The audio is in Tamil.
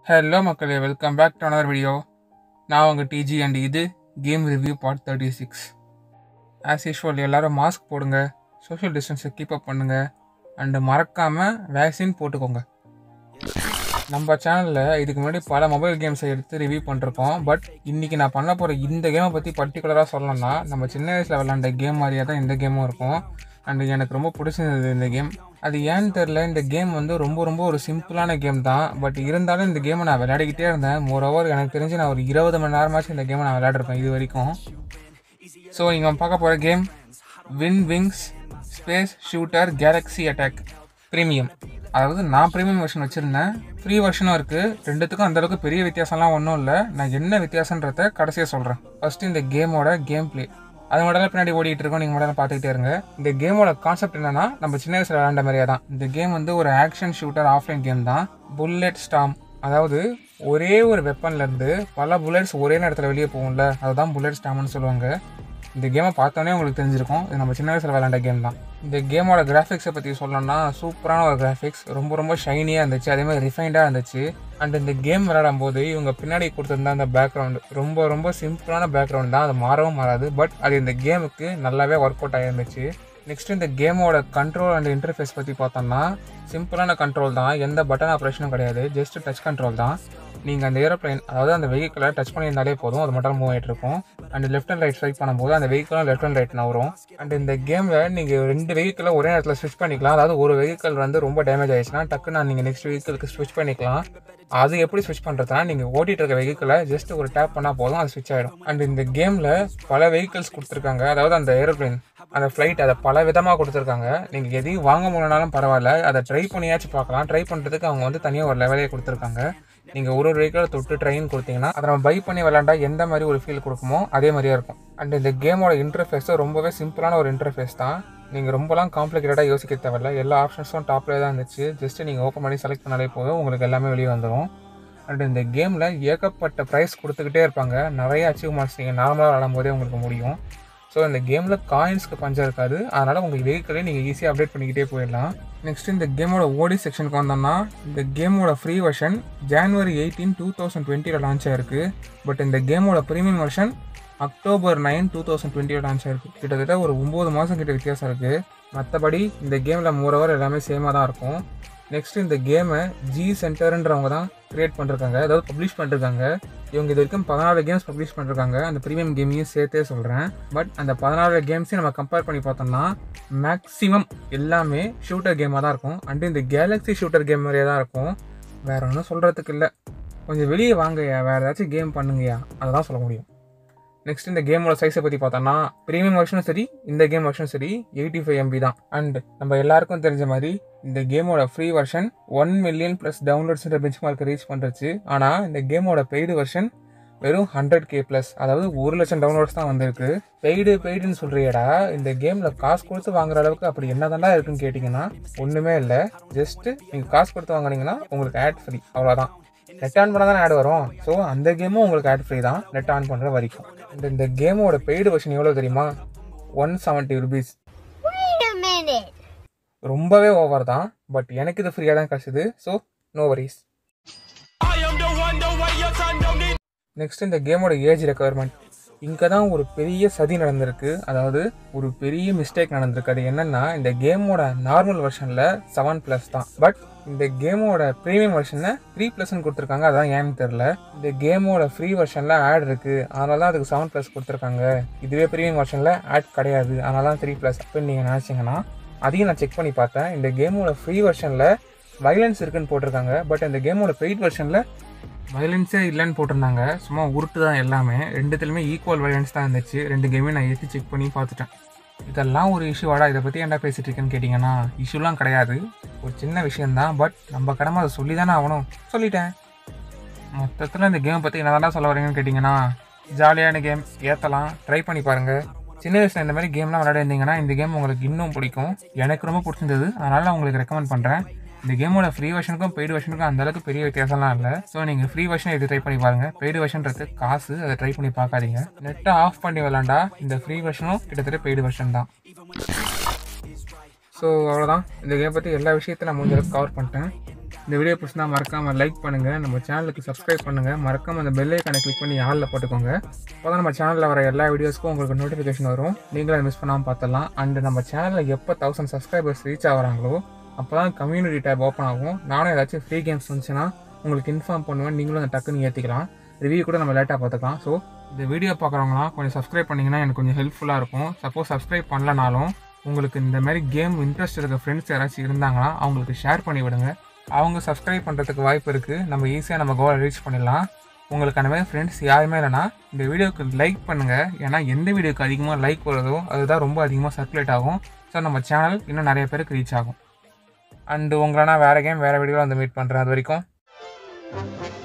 ஹலோ மக்களே welcome back to another video நான் உங்கள் டிஜி அண்ட் இது game review part thirty six as usual எல்லோரும் மாஸ்க் போடுங்க சோஷியல் டிஸ்டன்ஸை கீப் அப் பண்ணுங்கள் அண்டு மறக்காமல் வேக்சின் போட்டுக்கோங்க நம்ம சேனலில் இதுக்கு முன்னாடி பல மொபைல் கேம்ஸை எடுத்து ரிவ்யூ பண்ணிருக்கோம் பட் இன்றைக்கி நான் பண்ண போகிற இந்த கேமை பற்றி பர்டிகுலராக சொல்லணும்னா நம்ம சின்ன வயசில் விளாண்ட கேம் மாதிரியே தான் இந்த கேமும் இருக்கும் அண்ட் எனக்கு ரொம்ப பிடிச்சிருந்தது இந்த கேம் அது ஏன்னு தெரில இந்த கேம் வந்து ரொம்ப ரொம்ப ஒரு சிம்பிளான கேம் தான் பட் இருந்தாலும் இந்த கேமை நான் விளையாடிக்கிட்டே இருந்தேன் மோர் ஓவர் எனக்கு தெரிஞ்சு நான் ஒரு இருபது மணி நேரமாச்சும் இந்த கேமை நான் விளையாடிருப்பேன் இது வரைக்கும் ஸோ நீங்கள் பார்க்க போகிற game win wings space shooter galaxy attack premium அதாவது நான் ப்ரீமியம் வெர்ஷன் வச்சுருந்தேன் ஃப்ரீ வெர்ஷனும் இருக்குது ரெண்டுத்துக்கும் அந்தளவுக்கு பெரிய வித்தியாசம்லாம் ஒன்றும் இல்லை நான் என்ன வித்தியாசன்றத கடைசியாக சொல்கிறேன் ஃபஸ்ட்டு இந்த கேமோட கேம் ப்ளே அது மட்டும் பின்னாடி ஓடிட்டு இருக்கோம் நீங்கள் மட்டும் பார்த்துக்கிட்டே இருங்க இந்த கேமோட கான்செப்ட் என்னன்னா நம்ம சின்ன வயசில் விளையாண்ட மாதிரியே தான் இந்த கேம் வந்து ஒரு ஆக்ஷன் ஷூட்டர் ஆஃப்லைன் கேம் தான் புல்லட் ஸ்டாம் அதாவது ஒரே ஒரு வெப்பன்லேருந்து பல புல்லட்ஸ் ஒரே நேரத்தில் வெளியே போகும்ல அதுதான் புல்லட் ஸ்டாம்னு சொல்லுவாங்க இந்த கேமை பார்த்தோன்னே உங்களுக்கு தெரிஞ்சிருக்கும் இது நம்ம சின்ன வயசில் விளையாண்ட கேம் தான் இந்த கேமோட கிராஃபிக்ஸை பற்றி சொல்லணும்னா சூப்பரான ஒரு கிராஃபிக்ஸ் ரொம்ப ரொம்ப ஷைனியாக இருந்துச்சு அதே மாதிரி ரிஃபைண்டாக இருந்துச்சு அண்ட் இந்த கேம் விளையாடும் போது இவங்க பின்னாடி கொடுத்துருந்த அந்த பேக்ரவுண்டு ரொம்ப ரொம்ப சிம்பிளான பேக்ரவுண்ட் தான் அது மாறவும் மாறாது பட் அது இந்த கேமுக்கு நல்லாவே ஒர்க் அவுட் ஆகிருந்துச்சு நெக்ஸ்ட் இந்த கேமோட கண்ட்ரோல் அண்ட் இன்டர்ஃபேஸ் பற்றி பார்த்தோம்னா சிம்பிளான கண்ட்ரோல் தான் எந்த பட்டன் ஆப்ரேஷனும் கிடையாது ஜஸ்ட் டச் கண்ட்ரோல் தான் நீங்கள் அந்த ஏரோப்ளைன் அதாவது அந்த வெஹிக்கிளை டச் பண்ணியிருந்தாலே போதும் அது மட்டும் மூவ் ஆகிட்டு இருக்கும் and left and right swipe பண்ணும்போது அந்த வெஹிக்கிளும் லெஃப்ட் அண்ட் ரைட் நவரும் அண்ட் இந்த கேமில் நீங்கள் ரெண்டு வெஹிக்கிளை ஒரே நேரத்தில் ஸ்விட்ச் பண்ணிக்கலாம் அதாவது ஒரு வெஹிக்கிள் வந்து ரொம்ப டேமேஜ் ஆயிடுச்சுன்னா டக்குன்னு நீங்கள் நெக்ஸ்ட் வெஹிக்கிளுக்கு ஸ்விட்ச் பண்ணிக்கலாம் அது எப்படி ஸ்விட்ச் பண்ணுறதுனா நீங்கள் ஓட்டிகிட்டு இருக்க வெஹிக்கிளை ஜஸ்ட் ஒரு டேப் பண்ணால் போதும் அது ஸ்விட்ச் ஆகிடும் அண்ட் இந்த கேமில் பல வெஹிக்கிள்ஸ் கொடுத்துருக்காங்க அதாவது அந்த ஏரோப்ளைன் அந்த ஃப்ளைட் அதை பல விதமாக கொடுத்துருக்காங்க நீங்கள் எதையும் வாங்க முடியலனாலும் பரவாயில்ல அதை ட்ரை பண்ணியாச்சும் பார்க்கலாம் ட்ரை பண்ணுறதுக்கு அவங்க வந்து தனியாக ஒரு லெவலே கொடுத்துருக்காங்க நீங்கள் ஒரு ஒரு வெஹிக்கிளை தொட்டு ட்ரெயின் கொடுத்தீங்கன்னா அதை நம்ம பை பண்ணி விளாண்டா எந்த மாதிரி ஒரு ஃபீல் கொடுக்குமோ அதே மாதிரியே இருக்கும் அண்ட் இந்த கேமோட இன்டர்ஃபேஸும் ரொம்பவே சிம்பிளான ஒரு இன்டர்ஃபேஸ் தான் நீங்கள் ரொம்பலாம் காம்ப்ளிகேட்டடாக யோசிக்க தேவையில்ல எல்லா ஆப்ஷன்ஸும் டாப்லேயே தான் இருந்துச்சு ஜஸ்ட் நீங்கள் ஓப்பன் பண்ணி செலக்ட் பண்ணாலே போதும் உங்களுக்கு எல்லாமே வெளியே வந்துடும் அண்ட் இந்த கேமில் ஏகப்பட்ட ப்ரைஸ் கொடுத்துக்கிட்டே இருப்பாங்க நிறைய அச்சீவ்மெண்ட்ஸ் நீங்கள் நார்மலாக விளாடும் போதே உங்களுக்கு முடியும் ஸோ இந்த கேமில் காயின்ஸ்க்கு பஞ்சம் இருக்காது அதனால் உங்கள் வெஹிக்கிளே நீங்கள் ஈஸியாக அப்டேட் பண்ணிக்கிட்டே போயிடலாம் நெக்ஸ்ட் இந்த கேமோட ஓடி செக்ஷனுக்கு வந்தோம்னா இந்த கேமோட free version January eighteen two thousand டுவெண்ட்டியில் லான்ச் ஆயிருக்கு பட் இந்த கேமோட premium version October nine two thousand டுவெண்ட்டியில் லான்ச் ஆயிருக்கு கிட்டத்தட்ட ஒரு ஒம்பது மாதம் கிட்ட வித்தியாசம் இருக்குது மற்றபடி இந்த கேமில் மூரவர் எல்லாமே சேமாக தான் இருக்கும் நெக்ஸ்ட் இந்த கேமை ஜி சென்டர்ன்றவங்க தான் கிரியேட் பண்ணிருக்காங்க அதாவது பப்ளிஷ் பண்ணிருக்காங்க இவங்க இது வரைக்கும் பதினாறு கேம்ஸ் பப்ளிஷ் பண்ணிருக்காங்க அந்த ப்ரீமியம் கேமையும் சேர்த்தே சொல்கிறேன் பட் அந்த பதினாறு கேம்ஸையும் நம்ம கம்பேர் பண்ணி பார்த்தோம்னா மேக்ஸிமம் எல்லாமே ஷூட்டர் கேமாக தான் இருக்கும் அண்டு இந்த கேலக்ஸி ஷூட்டர் கேம் மாதிரியே தான் இருக்கும் வேற ஒன்றும் சொல்கிறதுக்கு இல்லை கொஞ்சம் வெளியே வாங்கய்யா வேறு ஏதாச்சும் கேம் பண்ணுங்கய்யா அதை தான் சொல்ல முடியும் நெக்ஸ்ட் இந்த கேமோட சைஸை பற்றி பார்த்தோம்னா ப்ரீமியம் வெர்ஷனும் சரி இந்த கேம் வெர்ஷனும் சரி எயிட்டி ஃபைவ் எம்பி தான் அண்ட் நம்ம எல்லாருக்கும் தெரிஞ்ச மாதிரி இந்த கேமோட free version one million plus டவுன்லோட்ஸ்ன்ற பெஞ்ச் மார்க்கை ரீச் பண்ணுறச்சு ஆனால் இந்த கேமோட பெய்டு வெர்ஷன் வெறும் ஹண்ட்ரட் கே ப்ளஸ் அதாவது ஒரு லட்சம் டவுன்லோட்ஸ் தான் வந்திருக்கு பெய்டு பெய்டுன்னு சொல்கிறியடா இந்த கேமில் காசு கொடுத்து வாங்குற அளவுக்கு அப்படி என்ன தாண்டா இருக்குன்னு கேட்டிங்கன்னா ஒன்றுமே இல்லை ஜஸ்ட்டு நீங்கள் காசு கொடுத்து வாங்கினீங்கன்னா உங்களுக்கு ஆட் ஃப்ரீ அவ்வளோதான் நெட் ஆன் பண்ணால் தான் ஆட் வரும் ஸோ அந்த கேமும் உங்களுக்கு ஆட் ஃப்ரீ தான் நெட் ஆன் பண்ணுற வரைக்கும் அண்ட் இந்த கேமோட பெய்டு வெர்ஷன் எவ்வளோ தெரியுமா one seventy rupees Wait a minute. ரொம்பவே ஓவர் தான் பட் எனக்கு இது ஃப்ரீயாக தான் கிடச்சிது ஸோ நோ வரிஸ் நெக்ஸ்ட் இந்த கேமோட ஏஜ் ரெக்குவயர்மெண்ட் இங்கே தான் ஒரு பெரிய சதி நடந்திருக்கு அதாவது ஒரு பெரிய மிஸ்டேக் நடந்திருக்கு அது என்னன்னா இந்த கேமோட நார்மல் வெர்ஷனில் செவன் ப்ளஸ் தான் பட் இந்த கேமோட ப்ரீமியம் வெர்ஷனில் த்ரீ ப்ளஸ்ன்னு கொடுத்துருக்காங்க அதான் ஏன்னு தெரில இந்த கேமோட ஃப்ரீ வெர்ஷனில் ஆட் இருக்குது அதனால தான் அதுக்கு செவன் ப்ளஸ் கொடுத்துருக்காங்க இதுவே ப்ரீமியம் வெர்ஷனில் ஆட் கிடையாது அதனால தான் த்ரீ ப்ளஸ் அப்படின்னு நீங்கள் நினச்சிங்கன்னா அதையும் நான் செக் பண்ணி பார்த்தேன் இந்த கேமோட ஃப்ரீ வெர்ஷனில் வைலன்ஸ் இருக்குன்னு போட்டிருக்காங்க பட் இந்த கேமோட பெய்ட் வெர்ஷனில் வயலன்ஸே இல்லைன்னு போட்டிருந்தாங்க சும்மா உருட்டு தான் எல்லாமே ரெண்டுத்துலையுமே ஈக்குவல் வயலன்ஸ் தான் இருந்துச்சு ரெண்டு கேமையும் நான் ஏற்றி செக் பண்ணி பார்த்துட்டேன் இதெல்லாம் ஒரு இஷ்யூவாடா இதை பற்றி என்ன பேசிட்டு இருக்கேன்னு கேட்டிங்கன்னா இஷ்யூலாம் கிடையாது ஒரு சின்ன விஷயம்தான் பட் நம்ம கடமை அதை சொல்லி தானே ஆகணும் சொல்லிட்டேன் மொத்தத்தில் இந்த கேமை பற்றி என்ன சொல்ல வரீங்கன்னு கேட்டிங்கன்னா ஜாலியான கேம் ஏற்றலாம் ட்ரை பண்ணி பாருங்கள் சின்ன வயசில் இந்த மாதிரி கேம்லாம் விளையாட இருந்தீங்கன்னா இந்த கேம் உங்களுக்கு இன்னும் பிடிக்கும் எனக்கு ரொம்ப பிடிச்சிருந்தது அதனால் நான் உங்களுக்கு ரெக்கமெண்ட் பண்ணுறேன் இந்த கேமோட ஃப்ரீ வெர்ஷனுக்கும் பெய்டு வெர்ஷனுக்கும் அந்த அளவுக்கு பெரிய வித்தியாசம்லாம் இல்லை ஸோ நீங்கள் ஃப்ரீ வெர்ஷன் எடுத்து ட்ரை பண்ணி பாருங்கள் பெய்டு வெர்ஷன்றது காசு அதை ட்ரை பண்ணி பார்க்காதீங்க நெட்டை ஆஃப் பண்ணி விளாண்டா இந்த ஃப்ரீ வெர்ஷனும் கிட்டத்தட்ட பெய்டு வெர்ஷன் தான் ஸோ அவ்வளோதான் இந்த கேம் பற்றி எல்லா விஷயத்தையும் நான் முடிஞ்ச அளவுக்கு கவர் பண்ணிட்டேன் இந்த வீடியோ பிடிச்சினா மறக்காமல் லைக் பண்ணுங்கள் நம்ம சேனலுக்கு சப்ஸ்கிரைப் பண்ணுங்கள் மறக்காமல் அந்த பெல் ஐக்கானை கிளிக் பண்ணி ஆளில் போட்டுக்கோங்க அப்போ தான் நம்ம சேனலில் வர எல்லா வீடியோஸ்க்கும் உங்களுக்கு நோட்டிஃபிகேஷன் வரும் நீங்களும் அதை மிஸ் பண்ணாமல் பார்த்துடலாம் அண்ட் நம்ம சேனலில் எப்போ தௌசண்ட் சப்ஸ்கிரைபர்ஸ் ரீச் ஆகுறாங்களோ அப்போ தான் கம்யூனிட்டி டேப் ஓப்பன் ஆகும் நானும் ஏதாச்சும் ஃப்ரீ கேம்ஸ் வந்துச்சுன்னா உங்களுக்கு இன்ஃபார்ம் பண்ணுவேன் நீங்களும் அந்த டக்குன்னு ஏற்றிக்கலாம் ரிவ்யூ கூட நம்ம லேட்டாக பார்த்துக்கலாம் ஸோ இந்த வீடியோ பார்க்குறவங்களாம் கொஞ்சம் சப்ஸ்கிரைப் பண்ணிங்கன்னா எனக்கு கொஞ்சம் ஹெல்ப்ஃபுல்லாக இருக்கும் சப்போஸ் சப்ஸ்கிரைப் பண்ணலனாலும் உங்களுக்கு இந்த மாதிரி கேம் இன்ட்ரெஸ்ட் இருக்க ஃப்ரெண்ட்ஸ் யாராச்சும் இருந்தாங்கன்னா அவங்களுக்கு ஷேர் பண்ணி விடுங்க அவங்க சப்ஸ்கிரைப் பண்ணுறதுக்கு வாய்ப்பு இருக்குது நம்ம ஈஸியாக நம்ம கோலை ரீச் பண்ணிடலாம் உங்களுக்கு அந்த மாதிரி ஃப்ரெண்ட்ஸ் யாருமே இல்லைனா இந்த வீடியோக்கு லைக் பண்ணுங்கள் ஏன்னா எந்த வீடியோக்கு அதிகமாக லைக் வருதோ அதுதான் ரொம்ப அதிகமாக சர்க்குலேட் ஆகும் ஸோ நம்ம சேனல் இன்னும் நிறைய பேருக்கு ரீச் ஆகும் அண்டு உங்களை நான் வேறு கேம் வேறு வீடியோவில் வந்து மீட் பண்ணுறேன் அது வரைக்கும்